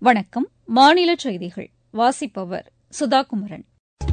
வணக்கம் மாநில செய்திகள் வாசிப்பவர் சுதாகுமரன்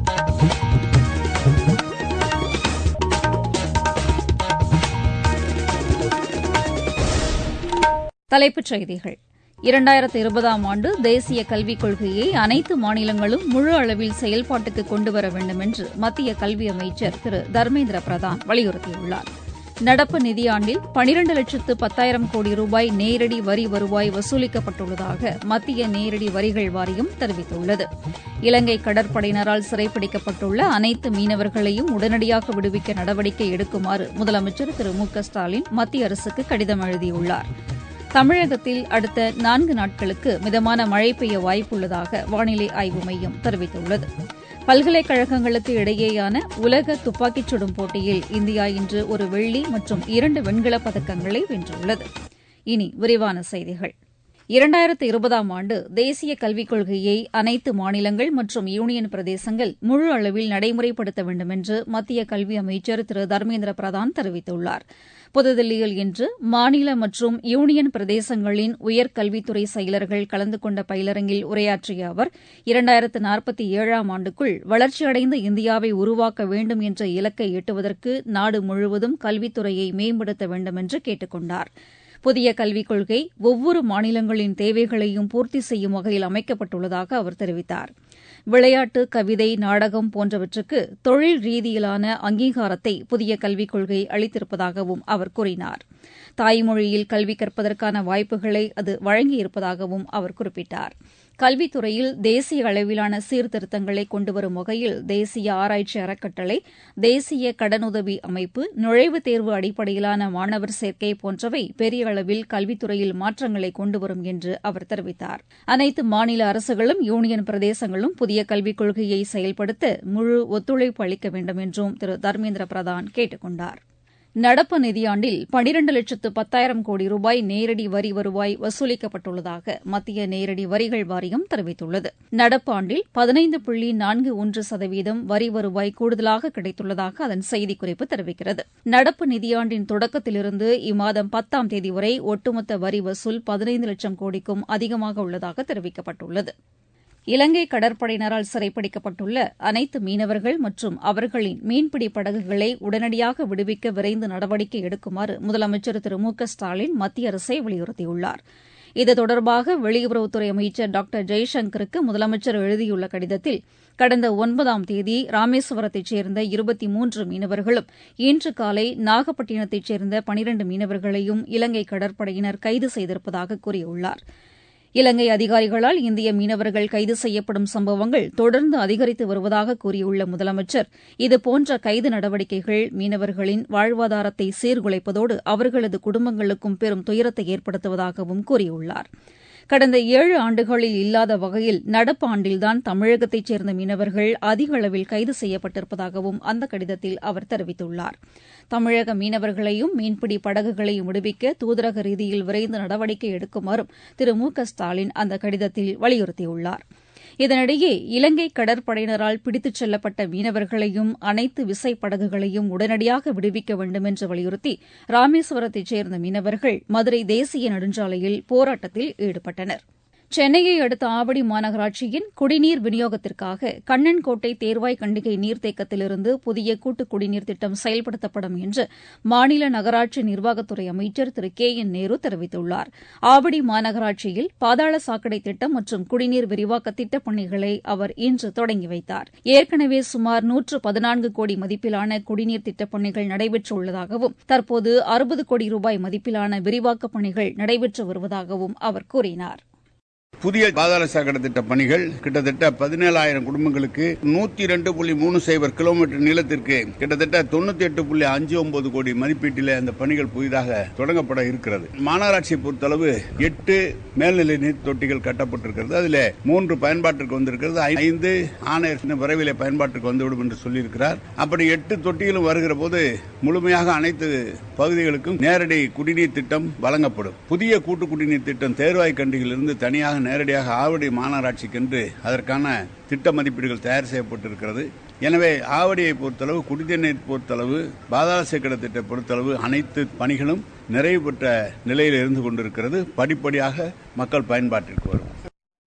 தலைப்புச் செய்திகள் இரண்டாயிரத்து இருபதாம் ஆண்டு தேசிய கல்விக் கொள்கையை அனைத்து மாநிலங்களும் முழு அளவில் செயல்பாட்டுக்கு கொண்டுவர வேண்டும் என்று மத்திய கல்வி அமைச்சர் திரு தர்மேந்திர பிரதான் வலியுறுத்தியுள்ளார் நடப்பு நிதியாண்டில் பனிரண்டு லட்சத்து பத்தாயிரம் கோடி ரூபாய் நேரடி வரி வருவாய் வசூலிக்கப்பட்டுள்ளதாக மத்திய நேரடி வரிகள் வாரியம் தெரிவித்துள்ளது இலங்கை கடற்படையினரால் சிறைப்பிடிக்கப்பட்டுள்ள அனைத்து மீனவர்களையும் உடனடியாக விடுவிக்க நடவடிக்கை எடுக்குமாறு முதலமைச்சர் திரு மு க ஸ்டாலின் மத்திய அரசுக்கு கடிதம் எழுதியுள்ளார் தமிழகத்தில் அடுத்த நான்கு நாட்களுக்கு மிதமான மழை பெய்ய வாய்ப்புள்ளதாக வானிலை ஆய்வு மையம் தெரிவித்துள்ளது பல்கலைக்கழகங்களுக்கு இடையேயான உலக துப்பாக்கிச் சுடும் போட்டியில் இந்தியா இன்று ஒரு வெள்ளி மற்றும் இரண்டு வெண்கலப் பதக்கங்களை வென்றுள்ளது இனி விரிவான செய்திகள் இரண்டாயிரத்து இருபதாம் ஆண்டு தேசிய கல்விக் கொள்கையை அனைத்து மாநிலங்கள் மற்றும் யூனியன் பிரதேசங்கள் முழு அளவில் நடைமுறைப்படுத்த வேண்டும் என்று மத்திய கல்வி அமைச்சர் திரு தர்மேந்திர பிரதான் தெரிவித்துள்ளார் புதுதில்லியில் இன்று மாநில மற்றும் யூனியன் பிரதேசங்களின் உயர்கல்வித்துறை செயலர்கள் கலந்து கொண்ட பயிலரங்கில் உரையாற்றிய அவர் இரண்டாயிரத்து நாற்பத்தி ஏழாம் ஆண்டுக்குள் வளர்ச்சியடைந்த இந்தியாவை உருவாக்க வேண்டும் என்ற இலக்கை எட்டுவதற்கு நாடு முழுவதும் கல்வித்துறையை மேம்படுத்த வேண்டும் என்று கேட்டுக் கொண்டாா் புதிய கல்விக் கொள்கை ஒவ்வொரு மாநிலங்களின் தேவைகளையும் பூர்த்தி செய்யும் வகையில் அமைக்கப்பட்டுள்ளதாக அவர் தெரிவித்தார் விளையாட்டு கவிதை நாடகம் போன்றவற்றுக்கு தொழில் ரீதியிலான அங்கீகாரத்தை புதிய கல்விக் கொள்கை அளித்திருப்பதாகவும் அவர் கூறினார் தாய்மொழியில் கல்வி கற்பதற்கான வாய்ப்புகளை அது வழங்கியிருப்பதாகவும் அவர் குறிப்பிட்டார் கல்வித்துறையில் தேசிய அளவிலான சீர்திருத்தங்களை கொண்டுவரும் வகையில் தேசிய ஆராய்ச்சி அறக்கட்டளை தேசிய கடனுதவி அமைப்பு நுழைவுத் தேர்வு அடிப்படையிலான மாணவர் சேர்க்கை போன்றவை பெரிய அளவில் கல்வித்துறையில் மாற்றங்களை கொண்டுவரும் என்று அவர் தெரிவித்தார் அனைத்து மாநில அரசுகளும் யூனியன் பிரதேசங்களும் புதிய கல்விக் கொள்கையை செயல்படுத்த முழு ஒத்துழைப்பு அளிக்க வேண்டும் என்றும் திரு தர்மேந்திர பிரதான் கேட்டுக் கொண்டாா் நடப்பு நிதியாண்டில் பனிரண்டு லட்சத்து பத்தாயிரம் கோடி ரூபாய் நேரடி வரி வருவாய் வசூலிக்கப்பட்டுள்ளதாக மத்திய நேரடி வரிகள் வாரியம் தெரிவித்துள்ளது நடப்பு ஆண்டில் பதினைந்து புள்ளி நான்கு ஒன்று சதவீதம் வரி வருவாய் கூடுதலாக கிடைத்துள்ளதாக அதன் செய்திக்குறிப்பு தெரிவிக்கிறது நடப்பு நிதியாண்டின் தொடக்கத்திலிருந்து இம்மாதம் பத்தாம் தேதி வரை ஒட்டுமொத்த வரி வசூல் பதினைந்து லட்சம் கோடிக்கும் அதிகமாக உள்ளதாக தெரிவிக்கப்பட்டுள்ளது இலங்கை கடற்படையினரால் சிறைப்பிடிக்கப்பட்டுள்ள அனைத்து மீனவர்கள் மற்றும் அவர்களின் மீன்பிடி படகுகளை உடனடியாக விடுவிக்க விரைந்து நடவடிக்கை எடுக்குமாறு முதலமைச்சர் திரு மு க ஸ்டாலின் மத்திய அரசை வலியுறுத்தியுள்ளார் இது தொடர்பாக வெளியுறவுத்துறை அமைச்சர் டாக்டர் ஜெய்சங்கருக்கு முதலமைச்சர் எழுதியுள்ள கடிதத்தில் கடந்த ஒன்பதாம் தேதி ராமேஸ்வரத்தைச் சேர்ந்த இருபத்தி மூன்று மீனவர்களும் இன்று காலை நாகப்பட்டினத்தைச் சேர்ந்த பனிரண்டு மீனவர்களையும் இலங்கை கடற்படையினர் கைது செய்திருப்பதாக கூறியுள்ளாா் இலங்கை அதிகாரிகளால் இந்திய மீனவர்கள் கைது செய்யப்படும் சம்பவங்கள் தொடர்ந்து அதிகரித்து வருவதாக கூறியுள்ள முதலமைச்சர் இதுபோன்ற கைது நடவடிக்கைகள் மீனவர்களின் வாழ்வாதாரத்தை சீர்குலைப்பதோடு அவர்களது குடும்பங்களுக்கும் பெரும் துயரத்தை ஏற்படுத்துவதாகவும் கூறியுள்ளார் கடந்த ஏழு ஆண்டுகளில் இல்லாத வகையில் நடப்பு ஆண்டில்தான் தமிழகத்தைச் சேர்ந்த மீனவர்கள் அதிக அளவில் கைது செய்யப்பட்டிருப்பதாகவும் அந்த கடிதத்தில் அவர் தெரிவித்துள்ளார் தமிழக மீனவர்களையும் மீன்பிடி படகுகளையும் விடுவிக்க தூதரக ரீதியில் விரைந்து நடவடிக்கை எடுக்குமாறும் திரு மு க ஸ்டாலின் அந்த கடிதத்தில் வலியுறுத்தியுள்ளார் இதனிடையே இலங்கை கடற்படையினரால் பிடித்துச் செல்லப்பட்ட மீனவர்களையும் அனைத்து விசைப்படகுகளையும் உடனடியாக விடுவிக்க வேண்டும் என்று வலியுறுத்தி ராமேஸ்வரத்தைச் சேர்ந்த மீனவர்கள் மதுரை தேசிய நெடுஞ்சாலையில் போராட்டத்தில் ஈடுபட்டனர் சென்னையை அடுத்த ஆவடி மாநகராட்சியின் குடிநீர் விநியோகத்திற்காக கண்ணன்கோட்டை தேர்வாய் கண்டிகை நீர்த்தேக்கத்திலிருந்து புதிய கூட்டு குடிநீர் திட்டம் செயல்படுத்தப்படும் என்று மாநில நகராட்சி நிர்வாகத்துறை அமைச்சர் திரு கே என் நேரு தெரிவித்துள்ளார் ஆவடி மாநகராட்சியில் பாதாள சாக்கடை திட்டம் மற்றும் குடிநீர் விரிவாக்க திட்டப் பணிகளை அவர் இன்று தொடங்கி வைத்தார் ஏற்கனவே சுமார் நூற்று பதினான்கு கோடி மதிப்பிலான குடிநீர் திட்டப் பணிகள் நடைபெற்றுள்ளதாகவும் தற்போது அறுபது கோடி ரூபாய் மதிப்பிலான விரிவாக்கப் பணிகள் நடைபெற்று வருவதாகவும் அவர் கூறினார் புதிய பாதாள சாக்கடை திட்ட பணிகள் கிட்டத்தட்ட பதினேழாயிரம் குடும்பங்களுக்கு நூத்தி ரெண்டு புள்ளி மூணு சைபர் கிலோமீட்டர் நீளத்திற்கு கிட்டத்தட்ட தொண்ணூத்தி எட்டு புள்ளி அஞ்சு ஒன்பது கோடி மதிப்பீட்டில் அந்த பணிகள் புதிதாக தொடங்கப்பட இருக்கிறது மாநகராட்சியை பொறுத்தளவு எட்டு மேல்நிலை நீர் தொட்டிகள் கட்டப்பட்டிருக்கிறது அதில் மூன்று பயன்பாட்டிற்கு வந்திருக்கிறது ஐந்து ஆணையர் விரைவில் பயன்பாட்டிற்கு வந்துவிடும் என்று சொல்லியிருக்கிறார் அப்படி எட்டு தொட்டிகளும் வருகிற போது முழுமையாக அனைத்து பகுதிகளுக்கும் நேரடி குடிநீர் திட்டம் வழங்கப்படும் புதிய கூட்டு குடிநீர் திட்டம் தேர்வாய் கண்டிகளிலிருந்து தனியாக நேரடியாக ஆவடி மாநகராட்சிக்கென்று அதற்கான திட்ட மதிப்பீடுகள் தயார் செய்யப்பட்டிருக்கிறது எனவே ஆவடியை பொறுத்தளவு குடிநீர் பொறுத்தளவு பாதாள சேக்கட திட்டத்தை பொறுத்தளவு அனைத்து பணிகளும் நிறைவு பெற்ற நிலையில் இருந்து கொண்டிருக்கிறது படிப்படியாக மக்கள் பயன்பாட்டிற்கு வரும்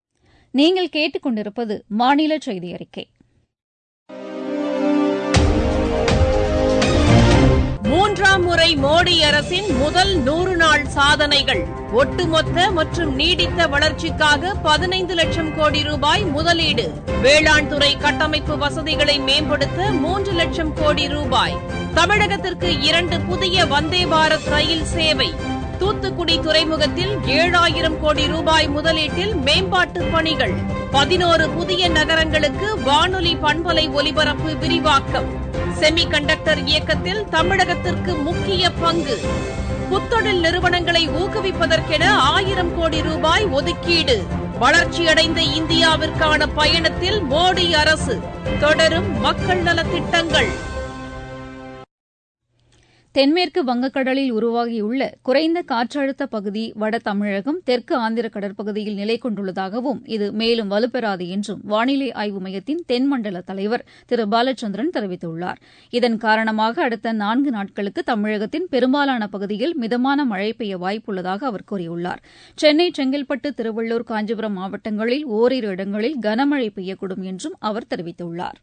நீங்கள் கேட்டுக்கொண்டிருப்பது மாநில செய்தி அறிக்கை மூன்றாம் முறை மோடி அரசின் முதல் நூறு நாள் சாதனைகள் ஒட்டுமொத்த மற்றும் நீடித்த வளர்ச்சிக்காக பதினைந்து லட்சம் கோடி ரூபாய் முதலீடு வேளாண் துறை கட்டமைப்பு வசதிகளை மேம்படுத்த மூன்று லட்சம் கோடி ரூபாய் தமிழகத்திற்கு இரண்டு புதிய வந்தே பாரத் ரயில் சேவை தூத்துக்குடி துறைமுகத்தில் ஏழாயிரம் கோடி ரூபாய் முதலீட்டில் மேம்பாட்டு பணிகள் பதினோரு புதிய நகரங்களுக்கு வானொலி பண்பலை ஒலிபரப்பு விரிவாக்கம் செமி கண்டக்டர் இயக்கத்தில் தமிழகத்திற்கு முக்கிய பங்கு புத்தொழில் நிறுவனங்களை ஊக்குவிப்பதற்கென ஆயிரம் கோடி ரூபாய் ஒதுக்கீடு வளர்ச்சியடைந்த இந்தியாவிற்கான பயணத்தில் மோடி அரசு தொடரும் மக்கள் நலத்திட்டங்கள் தென்மேற்கு வங்கக்கடலில் உருவாகியுள்ள குறைந்த காற்றழுத்த பகுதி வட தமிழகம் தெற்கு ஆந்திர கடற்பகுதியில் நிலை கொண்டுள்ளதாகவும் இது மேலும் வலுப்பெறாது என்றும் வானிலை ஆய்வு மையத்தின் தென்மண்டல தலைவர் திரு பாலச்சந்திரன் தெரிவித்துள்ளார் இதன் காரணமாக அடுத்த நான்கு நாட்களுக்கு தமிழகத்தின் பெரும்பாலான பகுதியில் மிதமான மழை பெய்ய வாய்ப்புள்ளதாக அவர் கூறியுள்ளார் சென்னை செங்கல்பட்டு திருவள்ளூர் காஞ்சிபுரம் மாவட்டங்களில் ஓரிரு இடங்களில் கனமழை பெய்யக்கூடும் என்றும் அவர் தெரிவித்துள்ளார்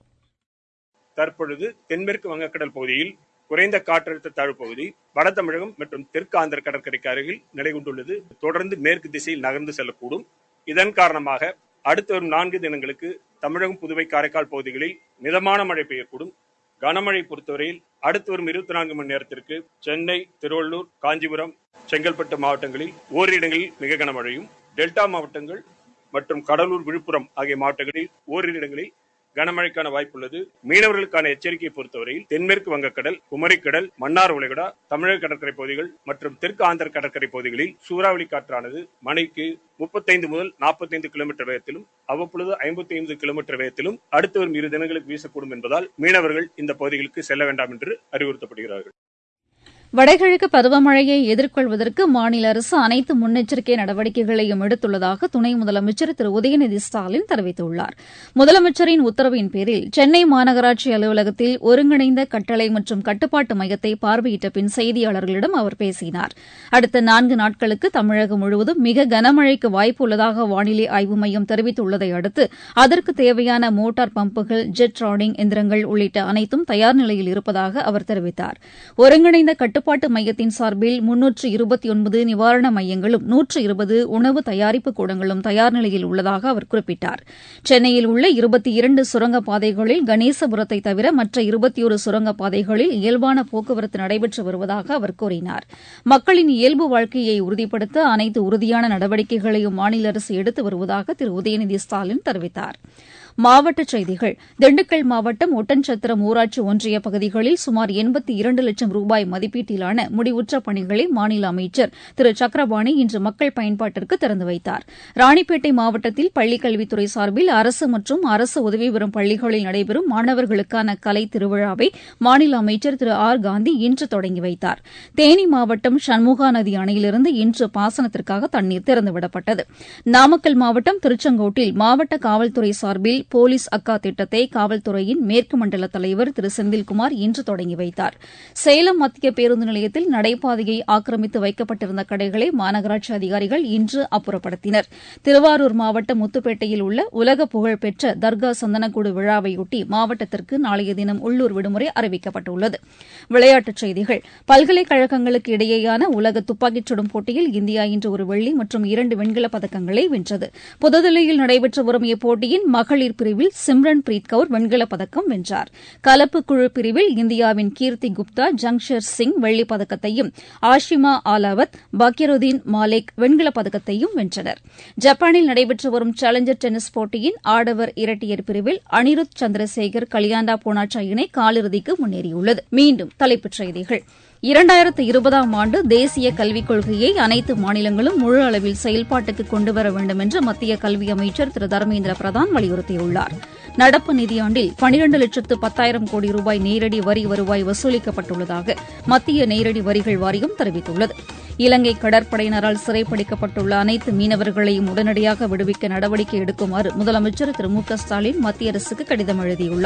தற்பொழுது தென்மேற்கு வங்கக்கடல் பகுதியில் குறைந்த காற்றழுத்த தாழ்வு பகுதி வட தமிழகம் மற்றும் தெற்கு ஆந்திர கடற்கரைக்கு அருகில் நிலை கொண்டுள்ளது தொடர்ந்து மேற்கு திசையில் நகர்ந்து செல்லக்கூடும் இதன் காரணமாக அடுத்து வரும் நான்கு தினங்களுக்கு தமிழகம் புதுவை காரைக்கால் பகுதிகளில் மிதமான மழை பெய்யக்கூடும் கனமழை பொறுத்தவரையில் அடுத்து வரும் இருபத்தி நான்கு மணி நேரத்திற்கு சென்னை திருவள்ளூர் காஞ்சிபுரம் செங்கல்பட்டு மாவட்டங்களில் ஓரிரு இடங்களில் மிக கனமழையும் டெல்டா மாவட்டங்கள் மற்றும் கடலூர் விழுப்புரம் ஆகிய மாவட்டங்களில் ஓரிரு இடங்களில் கனமழைக்கான வாய்ப்புள்ளது மீனவர்களுக்கான எச்சரிக்கையை பொறுத்தவரையில் தென்மேற்கு வங்கக்கடல் குமரிக்கடல் மன்னார் உலகடா தமிழக கடற்கரை பகுதிகள் மற்றும் தெற்கு ஆந்திர கடற்கரை பகுதிகளில் சூறாவளி காற்றானது மணிக்கு முப்பத்தைந்து முதல் நாற்பத்தைந்து கிலோமீட்டர் வேகத்திலும் அவ்வப்பொழுது ஐம்பத்தி ஐந்து கிலோமீட்டர் வேகத்திலும் அடுத்து வரும் இரு தினங்களுக்கு வீசக்கூடும் என்பதால் மீனவர்கள் இந்த பகுதிகளுக்கு செல்ல வேண்டாம் என்று அறிவுறுத்தப்படுகிறார்கள் வடகிழக்கு பருவமழையை எதிர்கொள்வதற்கு மாநில அரசு அனைத்து முன்னெச்சரிக்கை நடவடிக்கைகளையும் எடுத்துள்ளதாக துணை முதலமைச்சர் திரு உதயநிதி ஸ்டாலின் தெரிவித்துள்ளார் முதலமைச்சரின் உத்தரவின் பேரில் சென்னை மாநகராட்சி அலுவலகத்தில் ஒருங்கிணைந்த கட்டளை மற்றும் கட்டுப்பாட்டு மையத்தை பார்வையிட்ட பின் செய்தியாளர்களிடம் அவர் பேசினார் அடுத்த நான்கு நாட்களுக்கு தமிழகம் முழுவதும் மிக கனமழைக்கு வாய்ப்பு உள்ளதாக வானிலை ஆய்வு மையம் தெரிவித்துள்ளதை அடுத்து அதற்கு தேவையான மோட்டார் பம்புகள் ஜெட் ராடிங் எந்திரங்கள் உள்ளிட்ட அனைத்தும் தயார் நிலையில் இருப்பதாக அவர் தெரிவித்தார் ஒருங்கிணைந்த கட்டுப்பாட்டு மையத்தின் சார்பில் முன்னூற்று இருபத்தி ஒன்பது நிவாரண மையங்களும் நூற்று இருபது உணவு தயாரிப்பு கூடங்களும் தயார் நிலையில் உள்ளதாக அவர் குறிப்பிட்டார் சென்னையில் உள்ள இருபத்தி இரண்டு சுரங்கப் பாதைகளில் கணேசபுரத்தை தவிர மற்ற இருபத்தியொரு சுரங்கப் பாதைகளில் இயல்பான போக்குவரத்து நடைபெற்று வருவதாக அவர் கூறினார் மக்களின் இயல்பு வாழ்க்கையை உறுதிப்படுத்த அனைத்து உறுதியான நடவடிக்கைகளையும் மாநில அரசு எடுத்து வருவதாக திரு உதயநிதி ஸ்டாலின் தெரிவித்தார் மாவட்டச் செய்திகள் திண்டுக்கல் மாவட்டம் ஒட்டன்சத்திரம் ஊராட்சி ஒன்றிய பகுதிகளில் சுமார் எண்பத்தி இரண்டு லட்சம் ரூபாய் மதிப்பீட்டிலான முடிவுற்ற பணிகளை மாநில அமைச்சர் திரு சக்கரபாணி இன்று மக்கள் பயன்பாட்டிற்கு திறந்து வைத்தார் ராணிப்பேட்டை மாவட்டத்தில் பள்ளிக் கல்வித்துறை சார்பில் அரசு மற்றும் அரசு உதவி பெறும் பள்ளிகளில் நடைபெறும் மாணவர்களுக்கான கலை திருவிழாவை மாநில அமைச்சர் திரு ஆர் காந்தி இன்று தொடங்கி வைத்தார் தேனி மாவட்டம் சண்முகா நதி அணையிலிருந்து இன்று பாசனத்திற்காக தண்ணீர் திறந்துவிடப்பட்டது நாமக்கல் மாவட்டம் திருச்செங்கோட்டில் மாவட்ட காவல்துறை சார்பில் போலீஸ் அக்கா திட்டத்தை காவல்துறையின் மேற்கு மண்டல தலைவர் திரு செந்தில்குமார் இன்று தொடங்கி வைத்தார் சேலம் மத்திய பேருந்து நிலையத்தில் நடைபாதையை ஆக்கிரமித்து வைக்கப்பட்டிருந்த கடைகளை மாநகராட்சி அதிகாரிகள் இன்று அப்புறப்படுத்தினர் திருவாரூர் மாவட்டம் முத்துப்பேட்டையில் உள்ள உலக புகழ்பெற்ற தர்கா சந்தனக்கூடு விழாவையொட்டி மாவட்டத்திற்கு நாளைய தினம் உள்ளூர் விடுமுறை அறிவிக்கப்பட்டுள்ளது விளையாட்டுச் செய்திகள் பல்கலைக்கழகங்களுக்கு இடையேயான உலக துப்பாக்கிச் சுடும் போட்டியில் இந்தியா இன்று ஒரு வெள்ளி மற்றும் இரண்டு வெண்கலப் பதக்கங்களை வென்றது புதுதில்லியில் நடைபெற்று வரும் இப்போட்டியின் மகளிர் பிரிவில் சிம்ரன் பிரீத் கவுர் வெண்கலப் பதக்கம் வென்றார் கலப்பு குழு பிரிவில் இந்தியாவின் கீர்த்தி குப்தா ஜங்ஷர் சிங் வெள்ளிப் பதக்கத்தையும் ஆஷிமா ஆலாவத் பக்கிருதீன் மாலிக் வெண்கலப் பதக்கத்தையும் வென்றனர் ஜப்பானில் நடைபெற்று வரும் சேலஞ்சர் டென்னிஸ் போட்டியின் ஆடவர் இரட்டையர் பிரிவில் அனிருத் சந்திரசேகர் கலியாண்டா போனாச்சா இணை காலிறுதிக்கு முன்னேறியுள்ளது மீண்டும் தலைப்புச் செய்திகள் இரண்டாயிரத்து இருபதாம் ஆண்டு தேசிய கல்விக் கொள்கையை அனைத்து மாநிலங்களும் முழு அளவில் செயல்பாட்டுக்கு கொண்டுவர வேண்டும் என்று மத்திய கல்வி அமைச்சர் திரு தர்மேந்திர பிரதான் வலியுறுத்தியுள்ளார் நடப்பு நிதியாண்டில் பனிரண்டு லட்சத்து பத்தாயிரம் கோடி ரூபாய் நேரடி வரி வருவாய் வசூலிக்கப்பட்டுள்ளதாக மத்திய நேரடி வரிகள் வாரியம் தெரிவித்துள்ளது இலங்கை கடற்படையினரால் சிறைப்பிடிக்கப்பட்டுள்ள அனைத்து மீனவர்களையும் உடனடியாக விடுவிக்க நடவடிக்கை எடுக்குமாறு முதலமைச்சர் திரு மு க ஸ்டாலின் மத்திய அரசுக்கு கடிதம் எழுதியுள்ளார்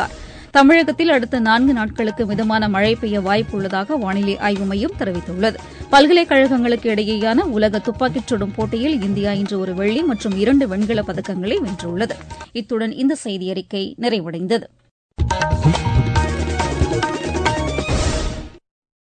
தமிழகத்தில் அடுத்த நான்கு நாட்களுக்கு மிதமான மழை பெய்ய வாய்ப்பு உள்ளதாக வானிலை ஆய்வு மையம் தெரிவித்துள்ளது பல்கலைக்கழகங்களுக்கு இடையேயான உலக துப்பாக்கிச் சுடும் போட்டியில் இந்தியா இன்று ஒரு வெள்ளி மற்றும் இரண்டு வெண்கலப் பதக்கங்களை வென்றுள்ளது இத்துடன் இந்த செய்தியறிக்கை நிறைவடைந்தது